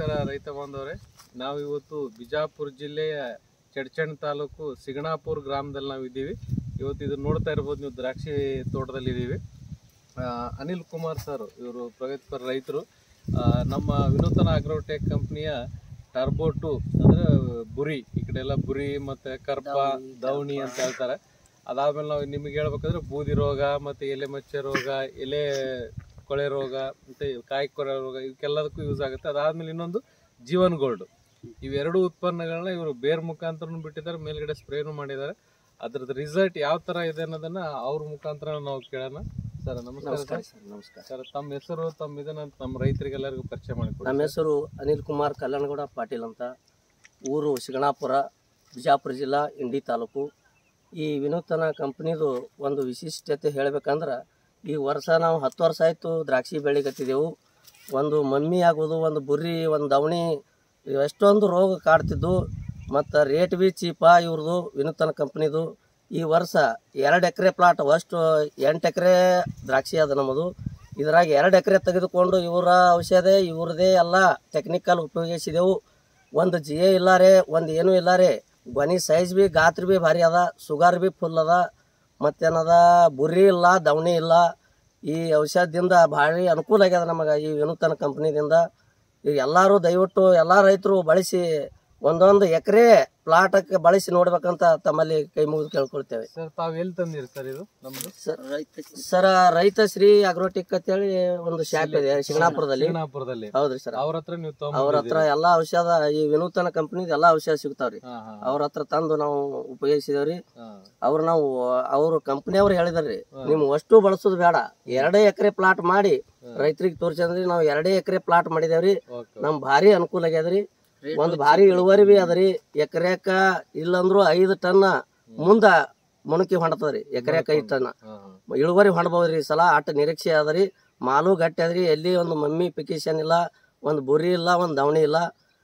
ನಮಸ್ಕಾರ ರೈತ ಬಾಂಧವರೇ ನಾವು ಇವತ್ತು ಬಿಜಾಪುರ ಜಿಲ್ಲೆಯ ಚಡ್ಚಣ್ ತಾಲೂಕು ಸಿಗಣಾಪುರ ಗ್ರಾಮದಲ್ಲಿ ನಾವು ಇದ್ದೀವಿ ಇವತ್ತು ಇದು ನೋಡ್ತಾ ಇರ್ಬೋದು ನೀವು ದ್ರಾಕ್ಷಿ ತೋಟದಲ್ಲಿ ಇದ್ದೀವಿ ಆ, ಅನಿಲ್ ಕುಮಾರ್ ಸರ್ ಇವರು ಪ್ರಗತಿಪರ ರೈತರು ಆ, ನಮ್ಮ ವಿನೂತನ ಅಗ್ರೋಟೆಕ್ ಕಂಪ್ನಿಯ ಟರ್ಬೋ ಟು ಅಂದ್ರೆ ಬುರಿ ಈ ಕಡೆ ಎಲ್ಲ ಬುರಿ ಮತ್ತೆ ಕರ್ಪ ದವಣಿ ಅಂತ ಹೇಳ್ತಾರೆ ಅದಾದ್ಮೇಲೆ ನಾವು ನಿಮಗೆ ಹೇಳ್ಬೇಕಂದ್ರೆ ಬೂದಿ ರೋಗ ಮತ್ತೆ ಎಲೆ ಮಚ್ಚೆ ರೋಗ ಎಲೆ ಕೊಳೆ ರೋಗ ಮತ್ತೆ ಕಾಯಿ ಕೊಳೆ ರೋಗ ಇವಕ್ಕೆಲ್ಲದಕ್ಕೂ ಯೂಸ್ ಆಗುತ್ತೆ ಅದಾದ್ಮೇಲೆ ಇನ್ನೊಂದು ಜೀವನ್ ಗೋಲ್ಡ್ ಇವೆರಡು ಉತ್ಪನ್ನಗಳನ್ನ ಇವರು ಬೇರ್ ಮುಖಾಂತರ ಬಿಟ್ಟಿದ್ದಾರೆ ಮೇಲ್ಗಡೆ ಸ್ಪ್ರೇನು ಮಾಡಿದ್ದಾರೆ ಅದ್ರದ್ದು ರಿಸಲ್ಟ್ ಯಾವ ತರ ಇದೆ ಅನ್ನೋದನ್ನ ಅವ್ರ ಮುಖಾಂತರ ನಾವು ಕೇಳೋಣ ಸರ್ ನಮಸ್ಕಾರ ನಮಸ್ಕಾರ ಸರ್. ಸರ್ ನಮಸ್ಕಾರ ಸರ್ ತಮ್ಮ ಹೆಸರು ತಮ್ಮ ಇದನ್ನ ನಮ್ಮ ರೈತರಿಗೆಲ್ಲರಿಗೂ ಪರಿಚಯ ಮಾಡಿಕೊಡಿ ನಮ್ಮ ಹೆಸರು ಅನಿಲ್ ಕುಮಾರ್ ಕಲ್ಯಾಣಗೌಡ ಪಾಟೀಲ್ ಅಂತ ಊರು ಶಿಗಣಾಪುರ ಬಿಜಾಪುರ ಜಿಲ್ಲಾ ಇಂಡಿ ತಾಲೂಕು ಈ ವಿನೂತನ ಕಂಪ್ನಿದು ಒಂದು ವಿಶಿಷ್ಟತೆ ಹೇಳ್ಬೇಕಂದ್ರೆ ಈ ವರ್ಷ ನಾವು ಹತ್ತು ವರ್ಷ ಆಯಿತು ದ್ರಾಕ್ಷಿ ಬೆಳಿಗತ್ತಿದ್ದೆವು ಒಂದು ಮಮ್ಮಿ ಆಗೋದು ಒಂದು ಬುರ್ರಿ ಒಂದು ದವಣಿ ಎಷ್ಟೊಂದು ರೋಗ ಕಾಡ್ತಿದ್ದು ಮತ್ತು ರೇಟ್ ಬಿ ಚೀಪ ಇವ್ರದ್ದು ವಿನೂತನ ಕಂಪ್ನಿದು ಈ ವರ್ಷ ಎರಡು ಎಕರೆ ಪ್ಲಾಟ್ ಅಷ್ಟು ಎಂಟು ಎಕರೆ ದ್ರಾಕ್ಷಿ ಅದ ನಮ್ಮದು ಇದ್ರಾಗ ಎರಡು ಎಕರೆ ತೆಗೆದುಕೊಂಡು ಇವರ ಔಷಧ ಇವ್ರದೇ ಎಲ್ಲ ಟೆಕ್ನಿಕಲ್ ಉಪಯೋಗಿಸಿದೆವು ಒಂದು ಜಿ ಎ ಇಲ್ಲಾರೆ ಒಂದು ಏನೂ ಇಲ್ಲಾರೆ ಗೊನಿ ಸೈಜ್ ಬಿ ಗಾತ್ರ ಬಿ ಭಾರಿ ಅದ ಸುಗರ್ ಬಿ ಫುಲ್ ಅದ ಮತ್ತೇನದ ಬುರಿ ಇಲ್ಲ ದವಣಿ ಇಲ್ಲ ಈ ಔಷಧದಿಂದ ಭಾರಿ ಅನುಕೂಲ ಆಗ್ಯದ ನಮಗೆ ಈ ವಿನೂತನ ಕಂಪ್ನಿದಿಂದ ಈಗ ಎಲ್ಲರೂ ದಯವಿಟ್ಟು ಎಲ್ಲ ರೈತರು ಬಳಸಿ ಒಂದೊಂದು ಎಕರೆ ಪ್ಲಾಟಕ್ಕೆ ಬಳಸಿ ನೋಡ್ಬೇಕಂತ ತಮ್ಮಲ್ಲಿ ಕೈ ಮುಗಿದು ಕೇಳ್ಕೊಳ್ತೇವೆ ಸರ್ ತಾವ್ ಎಲ್ಲಿ ತಂದಿರಿ ಸರ್ ಇದು ನಮ್ದು ಸರ್ ರೈತ ಸರ ರೈತ ಶ್ರೀ ಅಗ್ರೋಟಿಕ್ ಅಂತೇಳಿ ಒಂದು ಶಾಪ್ ಇದೆ ಶಿಂಗಣಾಪುರದಲ್ಲಿ ಸಿಂಗನಾಪುರದಲ್ಲಿ ಹೌದ್ರಿ ಸರ್ ಅವ್ರ ಹತ್ರ ನೀವು ಅವ್ರ ಹತ್ರ ತಗೊಂಡ್ ಎಲ್ಲಾ ಔಷಧ ಈ ವಿನೂತನ ಕಂಪನಿದ ಎಲ್ಲಾ ಔಷಧ ಸಿಗ್ತಾವ್ರಿ ಹಾ ಹಾ ಅವ್ರ ಹತ್ರ ತಂದು ನಾವು ಉಪಯೋಗಿಸಿದೇವ್ರಿ ಹಾ ಅವ್ರು ನಾವು ಅವ್ರ ಕಂಪನಿಯವ್ರು ಹೇಳಿದಾರ್ರಿ ನಿಮ್ ಅಷ್ಟು ಬಳಸೋದು ಬೇಡ ಎರಡೇ ಎಕರೆ ಪ್ಲಾಟ್ ಮಾಡಿ ರೈತರಿಗೆ ತೋರ್ಸಂದ್ರಿ ನಾವು ಎರಡೇ ಎಕರೆ ಪ್ಲಾಟ್ ಮಾಡಿದೇವ್ರಿ ಓಕೆ ನಮ್ ಭಾರಿ ಅನುಕೂಲ ಆಗ್ಯದ್ರಿ ಒಂದ್ ಭಾರಿ ಇಳುವರಿ ಬಿ ಅದರಿ ಎಕರೆಕ ಇಲ್ಲಂದ್ರು ಐದು ಟನ್ ಮುಂದ ಮುಣಕಿ ಹೊಂಡತದ್ರಿ ಎಕರೆಕ ಐದು ಟನ್ ಹಾ ಹಾ ಇಳುವರಿ ಹೊಂಡ್ಬೋದ್ರಿ ಈ ಸಲ ಅಟ್ ನಿರೀಕ್ಷೆ ಅದರಿ ಮಾಲು ಗಟ್ಟಿ ಅದ್ರಿ ಎಲ್ಲಿ ಒಂದು ಮಮ್ಮಿ ಪಿಕೇಶನ್ ಇಲ್ಲ ಒಂದು ಬುರಿ ಇಲ್ಲ ಒಂದು ದವಣಿ ಇಲ್ಲ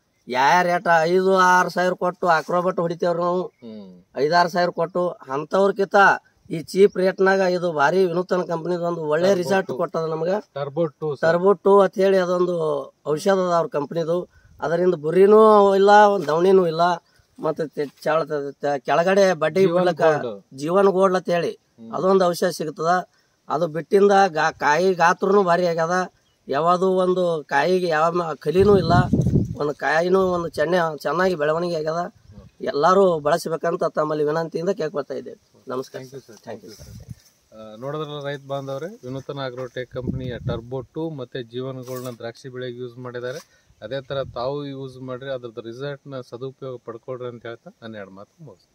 ಯಾರ ರೇಟ ಐದು ಆರು ಸಾವಿರ ಕೊಟ್ಟು ಅಕ್ರೋಬಟ್ ಹೊಡಿತೇವ್ರಿ ನಾವು ಹ್ಮ್ ಐದಾರು ಸಾವಿರ ಕೊಟ್ಟು ಅಂಥವ್ರಕಿಂತ ಈ ಚೀಪ್ ರೇಟ್ನಾಗ ಇದು ಭಾರಿ ವಿನೂತನ ಕಂಪ್ನಿದ ಒಂದು ಒಳ್ಳೆ ರಿಸಲ್ಟ್ ಕೊಟ್ಟದ ನಮ್ಗೆ ಟರ್ಬೋ ಟು ಟರ್ಬೋಟು ಅಂತ ಹೇಳಿ ಅದೊಂದು ಔಷಧ ಅದ ಅವ್ರ ಕಂಪ್ನಿದು ಅದರಿಂದ ಬುರಿನೂ ಇಲ್ಲ ಒಂದು ದವಣಿನೂ ಇಲ್ಲ ಮತ್ತೆ ತೆ- ಚಳ ತೆ- ಕೆಳಗಡೆ ಬಡ್ಡಿ ಬಿಡ್ಲಕ್ಕ ಜೀವನ ಗೋಡ್ಲ ಅಂತ ಹೇಳಿ ಅದೊಂದು ಔಷಧ ಸಿಗ್ತದ ಅದು ಬಿಟ್ಟಿಂದ ಗಾ ಕಾಯಿ ಗಾತ್ರನು ಭಾರಿ ಆಗ್ಯದ ಯಾವುದು ಒಂದು ಕಾಯಿಗೆ ಯಾವ ಮ- ಕಲಿನೂ ಇಲ್ಲ ಒಂದು ಕಾಯಿನೂ ಒಂದು ಚೆನ್ನ ಚೆನ್ನಾಗಿ ಬೆಳವಣಿಗೆ ಆಗ್ಯದ ಎಲ್ಲರೂ ಬಳಸಬೇಕಂತ ತಮ್ಮಲ್ಲಿ ವಿನಂತಿಯಿಂದ ಕೇಳ್ಕೊಳ್ತಾ ಇದ್ದೇವೆ ನಮಸ್ಕಾರ thank you sir thank you sir ನೋಡಿದ್ರಲ್ಲ ರೈತ ಬಾಂಧವ್ರೆ ವಿನೂತನ ಅಗ್ರೋಟೆಕ್ ಕಂಪನಿಯ ಟರ್ಬೋ ಟು ಮತ್ತೆ ಜೀವನಗಳನ್ನ ದ್ರಾಕ್ಷಿ ಬೆಳೆಗೆ ಯೂಸ್ ಮಾಡಿದ್ದಾರೆ ಅದೇ ತರ ತಾವು ಯೂಸ್ ಮಾಡ್ರಿ ಅದ್ರದ್ದು ರಿಸಲ್ಟ್ ನ ಸದುಪಯೋಗ ಪಡ್ಕೊಳ್ರಿ ಅಂತ ಹೇಳ್ತಾ ನಾನು ಎರಡು ಮಾತು ಮುಗಿಸ್ತೀನಿ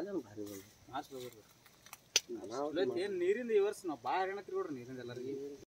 ಏನ್ ನೀರಿಂದ ಈ ವರ್ಷ ನಾವು ಬಾಳ ಹೈರಾಣ ತಿರ್ಗೋಡ್ರಿ ನೀರಿಂದ ಎಲ್ಲರಿಗೆ